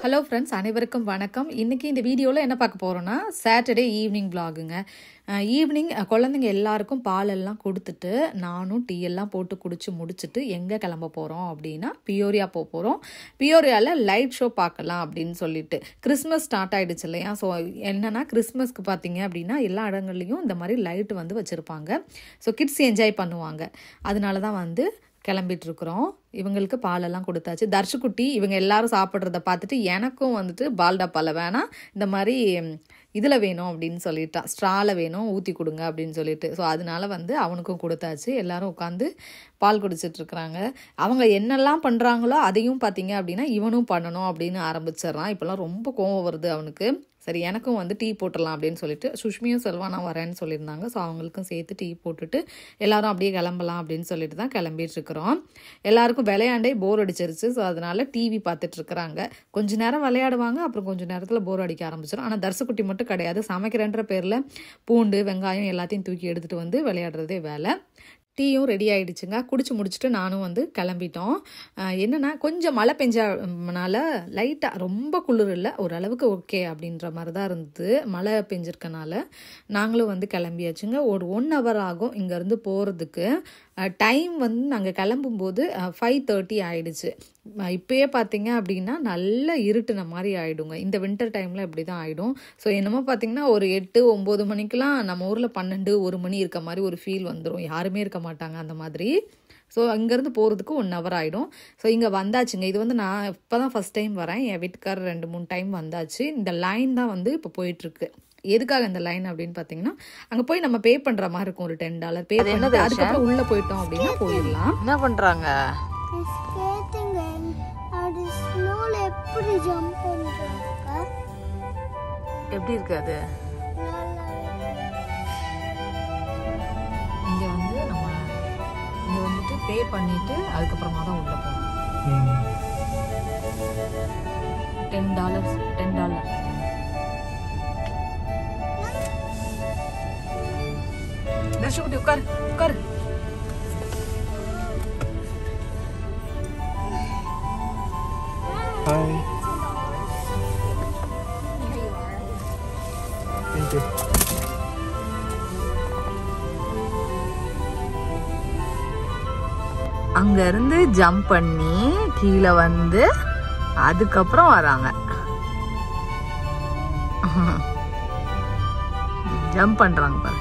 Hello friends அனைவருக்கும் வணக்கம் இன்றைக்கி இந்த வீடியோவில் என்ன பார்க்க போகிறோன்னா சாட்டர்டே ஈவினிங் vlogங்க ஈவினிங் குழந்தைங்க எல்லாருக்கும் பாலெல்லாம் கொடுத்துட்டு நானும் டீ எல்லாம் போட்டு குடிச்சு முடிச்சுட்டு எங்கே கிளம்ப போகிறோம் அப்படின்னா பியோரியா போக போகிறோம் பியோரியாவில் லைட் ஷோ பார்க்கலாம் அப்படின்னு சொல்லிட்டு கிறிஸ்மஸ் ஸ்டார்ட் ஆயிடுச்சு இல்லையா ஸோ என்னன்னா கிறிஸ்மஸ்க்கு பார்த்தீங்க அப்படின்னா எல்லா இடங்கள்லையும் இந்த மாதிரி லைட் வந்து வச்சுருப்பாங்க ஸோ கிட்ஸ் என்ஜாய் பண்ணுவாங்க அதனால தான் வந்து கிளம்பிட்டு இருக்கிறோம் இவங்களுக்கு பாலெல்லாம் கொடுத்தாச்சு தர்ஷுக்குட்டி இவங்க எல்லாரும் சாப்பிட்றத பார்த்துட்டு எனக்கும் வந்துட்டு பால் டப்பால வேணாம் இந்த மாதிரி இதில் வேணும் அப்படின்னு சொல்லிட்டான் ஸ்ட்ரால வேணும் ஊற்றி கொடுங்க அப்படின்னு சொல்லிட்டு ஸோ அதனால வந்து அவனுக்கும் கொடுத்தாச்சு எல்லாரும் உட்காந்து பால் குடிச்சிட்டு இருக்கிறாங்க அவங்க என்னெல்லாம் பண்ணுறாங்களோ அதையும் பார்த்தீங்க அப்படின்னா இவனும் பண்ணணும் அப்படின்னு ஆரம்பிச்சிடுறான் இப்போல்லாம் ரொம்ப கோவம் வருது அவனுக்கு சரி எனக்கும் வந்து டீ போட்டுடலாம் அப்படின்னு சொல்லிட்டு சுஷ்மியும் செல்வானா வரேன்னு சொல்லியிருந்தாங்க ஸோ அவங்களுக்கும் சேர்த்து டீ போட்டுட்டு எல்லாரும் அப்படியே கிளம்பலாம் அப்படின்னு சொல்லிட்டு தான் கிளம்பிட்டு இருக்கிறோம் எல்லாருக்கும் விளையாண்டே போர் அடிச்சிருச்சு ஸோ அதனால டிவி பார்த்துட்டு இருக்கிறாங்க கொஞ்ச நேரம் விளையாடுவாங்க அப்புறம் கொஞ்ச நேரத்தில் போர் அடிக்க ஆரம்பிச்சிடும் ஆனால் தர்சக்குட்டி மட்டும் கிடையாது சமைக்கிறன்ற பேரில் பூண்டு வெங்காயம் எல்லாத்தையும் தூக்கி எடுத்துகிட்டு வந்து விளையாடுறதே வேலை டீயும் ரெடி ஆயிடுச்சுங்க குடிச்சு முடிச்சுட்டு நானும் வந்து கிளம்பிட்டோம் அஹ் என்னன்னா கொஞ்சம் மழை பெஞ்சனால லைட்டாக ரொம்ப குளிர் இல்லை ஓரளவுக்கு ஓகே அப்படின்ற மாதிரி தான் இருந்தது மழை பெஞ்சிருக்கனால நாங்களும் வந்து கிளம்பியாச்சுங்க ஒரு ஒன் ஹவர் ஆகும் இங்கேருந்து போகிறதுக்கு டைம் வந்து நாங்கள் கிளம்பும்போது ஃபைவ் தேர்ட்டி ஆயிடுச்சு அஹ் இப்பயே பார்த்தீங்க அப்படின்னா நல்ல இருட்டுன மாதிரி ஆயிடுங்க இந்த வின்டர் டைமில் இப்படி தான் ஆகிடும் ஸோ என்னமோ பார்த்தீங்கன்னா ஒரு எட்டு ஒம்பது மணிக்கெலாம் நம்ம ஊரில் பன்னெண்டு ஒரு மணி இருக்க மாதிரி ஒரு ஃபீல் வந்துடும் யாருமே இருக்க மாட்டாங்க அந்த மாதிரி ஸோ அங்கேருந்து போகிறதுக்கு ஒன் ஹவர் ஆகிடும் ஸோ இங்கே வந்தாச்சுங்க இது வந்து நான் இப்போ தான் ஃபஸ்ட் டைம் வரேன் என் வீட்டுக்காரர் ரெண்டு மூணு டைம் வந்தாச்சு இந்த லைன் தான் வந்து இப்போ போயிட்டுருக்கு எதுக்காக இந்த லைன் அப்படின்னு பார்த்தீங்கன்னா அங்கே போய் நம்ம பே பண்ணுற மாதிரி இருக்கும் ஒரு டென் டாலர் பே பண்ணிட்டு அதுக்கப்புறம் உள்ளே போயிட்டோம் அப்படின்னா போயிடலாம் என்ன பண்றாங்க ஸ்கேட்டிங் அது ஸ்னோல எப்படி ஜம்ப் பண்றாங்க எப்படி இருக்கு அது இங்கே வந்து நம்ம இங்கே வந்துட்டு பே பண்ணிட்டு அதுக்கப்புறமா தான் உள்ளே போகணும் டென் டாலர்ஸ் டென் டாலர் தர்ஷகுட்டி உட்காரு உட்காரு Hi. Thank you. அங்க இருந்து ஜம்ப் பண்ணி கீழே வந்து அதுக்கப்புறம் வராங்க ஜம்ப் பண்றாங்க பாரு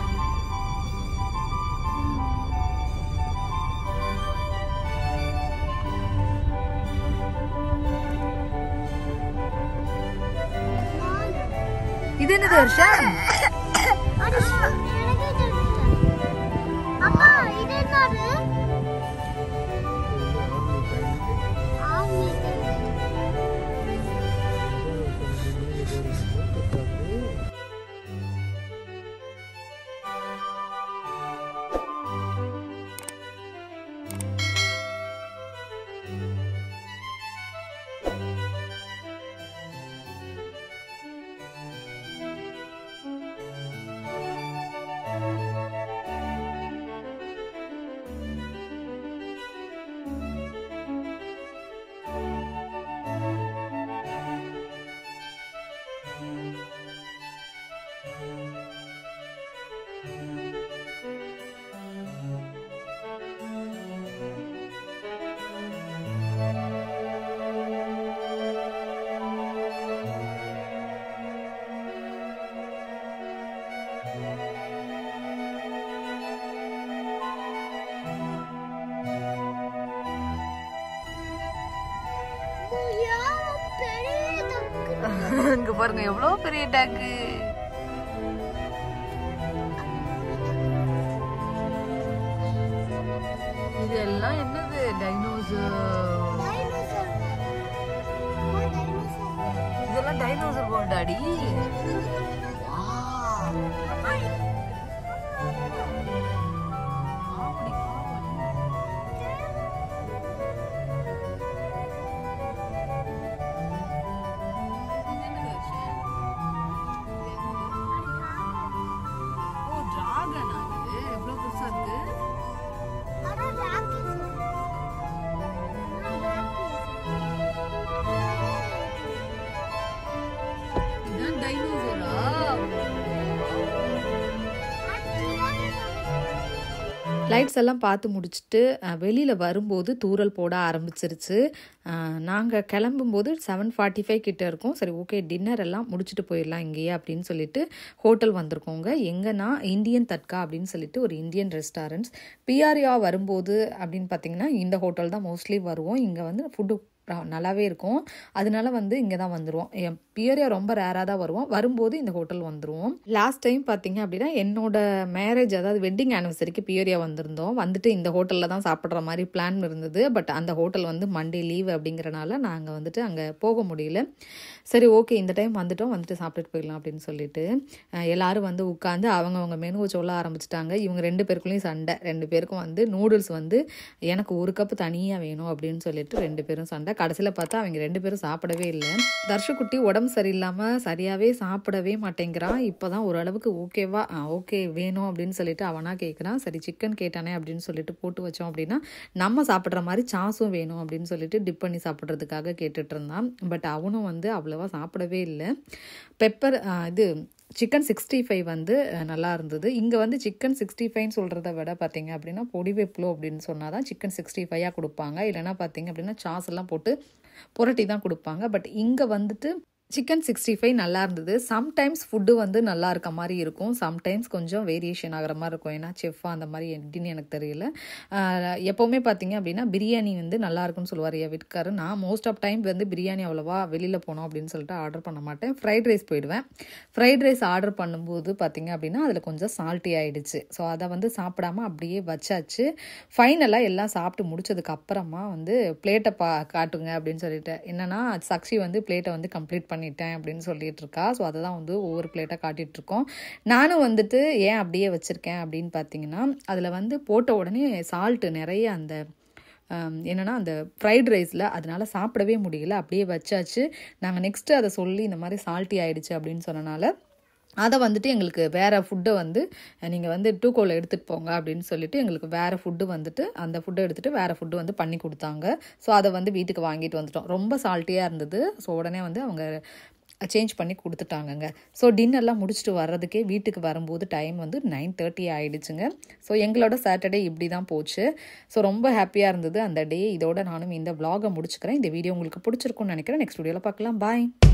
இது என்னது வருஷம் அது எனக்கே தெரிஞ்சுச்சு அம்மா இது என்னது ஆமி பெரிய தக்கு இங்க பாருங்க எவ்வளவு பெரிய டாக்கு இதெல்லாம் என்னது டைனோசர் டைனோசர் அம்மா டைனோசர் இதெல்லாம் டைனோசர் போர்டாடி அட ராக்கெட் அட ராக்கெட் லைட்ஸ் எல்லாம் பார்த்து முடிச்சுட்டு வெளியில் வரும்போது தூறல் போட ஆரம்பிச்சிருச்சு நாங்கள் கிளம்பும்போது செவன் ஃபார்ட்டி ஃபைவ் கிட்ட இருக்கோம் சரி ஓகே டின்னர் எல்லாம் முடிச்சுட்டு போயிடலாம் இங்கேயே அப்படின்னு சொல்லிட்டு ஹோட்டல் வந்திருக்கோங்க எங்கன்னா இந்தியன் தட்கா அப்படின்னு சொல்லிட்டு ஒரு இந்தியன் ரெஸ்டாரண்ட்ஸ் பிஆர்யா வரும்போது அப்படின்னு பார்த்தீங்கன்னா இந்த ஹோட்டல் தான் மோஸ்ட்லி வருவோம் இங்கே வந்து ஃபுட்டு நல்லாவே இருக்கும் அதனால வந்து இங்கே தான் வந்துடுவோம் என் பியரியா ரொம்ப ரேராக தான் வருவோம் வரும்போது இந்த ஹோட்டல் வந்துடுவோம் லாஸ்ட் டைம் பார்த்தீங்க அப்படின்னா என்னோட மேரேஜ் அதாவது வெட்டிங் ஆனிவர்சரிக்கு பியரியா வந்திருந்தோம் வந்துட்டு இந்த ஹோட்டலில் தான் சாப்பிட்ற மாதிரி பிளான் இருந்தது பட் அந்த ஹோட்டல் வந்து மண்டே லீவ் அப்படிங்கிறனால நாங்கள் வந்துட்டு அங்கே போக முடியல சரி ஓகே இந்த டைம் வந்துட்டோம் வந்துட்டு சாப்பிட்டுட்டு போயிடலாம் அப்படின்னு சொல்லிட்டு அஹ், எல்லாரும் வந்து உட்காந்து அவங்கவங்க மெனுவை சொல்ல ஆரம்பிச்சிட்டாங்க இவங்க ரெண்டு பேருக்குள்ளேயும் சண்டை ரெண்டு பேருக்கும் வந்து நூடுல்ஸ் வந்து எனக்கு ஒரு கப்பு தனியாக வேணும் அப்படின்னு சொல்லிட்டு ரெண்டு பேரும் சண்டை கடைசியில் பார்த்தா அவங்க ரெண்டு பேரும் சாப்பிடவே இல்லை தர்ஷக்குட்டி உடம்பு சரியில்லாமல் சரியாகவே சாப்பிடவே மாட்டேங்கிறான் இப்போ தான் ஓரளவுக்கு ஓகேவா ஓகே வேணும் அப்படின்னு சொல்லிட்டு அவனா கேட்குறான் சரி சிக்கன் கேட்டானே அப்படின்னு சொல்லிட்டு போட்டு வச்சோம் அப்படின்னா நம்ம சாப்பிட்ற மாதிரி சாஸும் வேணும் அப்படின்னு சொல்லிட்டு டிப் பண்ணி சாப்பிட்றதுக்காக கேட்டுட்டு இருந்தான் பட் அவனும் வந்து அவ்வளோவா சாப்பிடவே இல்லை பெப்பர் இது சிக்கன் சிக்ஸ்டி ஃபைவ் வந்து அஹ், நல்லா இருந்தது இங்கே வந்து சிக்கன் சிக்ஸ்டி ஃபைவ்னு சொல்கிறத விட பார்த்தீங்க அப்படின்னா பொடி வெப்ளோ அப்படின்னு சொன்னால் தான் சிக்கன் சிக்ஸ்டி ஃபைவாக கொடுப்பாங்க இல்லைன்னா பார்த்தீங்க அப்படின்னா சாஸ் எல்லாம் போட்டு புரட்டி தான் கொடுப்பாங்க பட் இங்கே வந்துட்டு சிக்கன் சிக்ஸ்டி ஃபைவ் நல்லா இருந்தது சம்டைம்ஸ் ஃபுட்டு வந்து நல்லா இருக்க மாதிரி இருக்கும் சம்டைம்ஸ் கொஞ்சம் வேரியேஷன் ஆகிற மாதிரி இருக்கும் ஏன்னா செஃப்பா அந்த மாதிரி எப்படின்னு எனக்கு தெரியல ஆஹ் எப்போவுமே பார்த்தீங்க அப்படின்னா பிரியாணி வந்து நல்லா இருக்கும்னு சொல்லுவார் என் வீட்டுக்காரர் நான் மோஸ்ட் ஆஃப் டைம் வந்து பிரியாணி அவ்வளோவா வெளியில் போனோம் அப்படின்னு சொல்லிட்டு ஆர்டர் பண்ண மாட்டேன் ஃப்ரைட் ரைஸ் போயிடுவேன் ஃப்ரைட் ரைஸ் ஆர்டர் பண்ணும்போது பார்த்தீங்க அப்படின்னா அதில் கொஞ்சம் சால்ட்டி ஆயிடுச்சு ஸோ அதை வந்து சாப்பிடாம அப்படியே வச்சாச்சு ஃபைனலாக எல்லாம் சாப்பிட்டு முடிச்சதுக்கு அப்புறமா வந்து பிளேட்டை பா காட்டுங்க அப்படின்னு சொல்லிட்டு என்னன்னா சக்ஷி வந்து பிளேட்டை வந்து கம்ப்ளீட் பண்ணிட்டேன் அப்படின்னு சொல்லிட்டு இருக்கா ஸோ அதை தான் வந்து ஒவ்வொரு பிளேட்டாக காட்டிட்டு இருக்கோம் நானும் வந்துட்டு ஏன் அப்படியே வச்சுருக்கேன் அப்படின்னு பார்த்தீங்கன்னா அதில் வந்து போட்ட உடனே சால்ட்டு நிறைய அந்த ஆம், என்னன்னா அந்த ஃப்ரைட் ரைஸில் அதனால சாப்பிடவே முடியல அப்படியே வச்சாச்சு நாங்கள் நெக்ஸ்ட்டு அதை சொல்லி இந்த மாதிரி சால்ட்டி ஆயிடுச்சு அப்படின்னு சொன்னனால அதை வந்துட்டு எங்களுக்கு வேறு ஃபுட்டை வந்து நீங்கள் வந்து டூ கோவில் எடுத்துகிட்டு போங்க அப்படின்னு சொல்லிட்டு எங்களுக்கு வேறு ஃபுட்டு வந்துட்டு அந்த ஃபுட்டை எடுத்துகிட்டு வேறு ஃபுட்டு வந்து பண்ணி கொடுத்தாங்க ஸோ அதை வந்து வீட்டுக்கு வாங்கிட்டு வந்துட்டோம் ரொம்ப சால்ட்டியாக இருந்தது ஸோ உடனே வந்து அவங்க சேஞ்ச் பண்ணி கொடுத்துட்டாங்கங்க ஸோ டின்னர்லாம் முடிச்சுட்டு வர்றதுக்கே வீட்டுக்கு வரும்போது டைம் வந்து நைன் தேர்ட்டி ஆயிடுச்சுங்க ஸோ எங்களோட சாட்டர்டே இப்படி தான் போச்சு ஸோ ரொம்ப ஹாப்பியாக இருந்தது அந்த டே இதோட நானும் இந்த vlog-அ முடிச்சுக்கிறேன் இந்த வீடியோ உங்களுக்கு பிடிச்சிருக்கும்னு நினைக்கிறேன் நெக்ஸ்ட் வீடியோவில் பார்க்கலாம் பாய்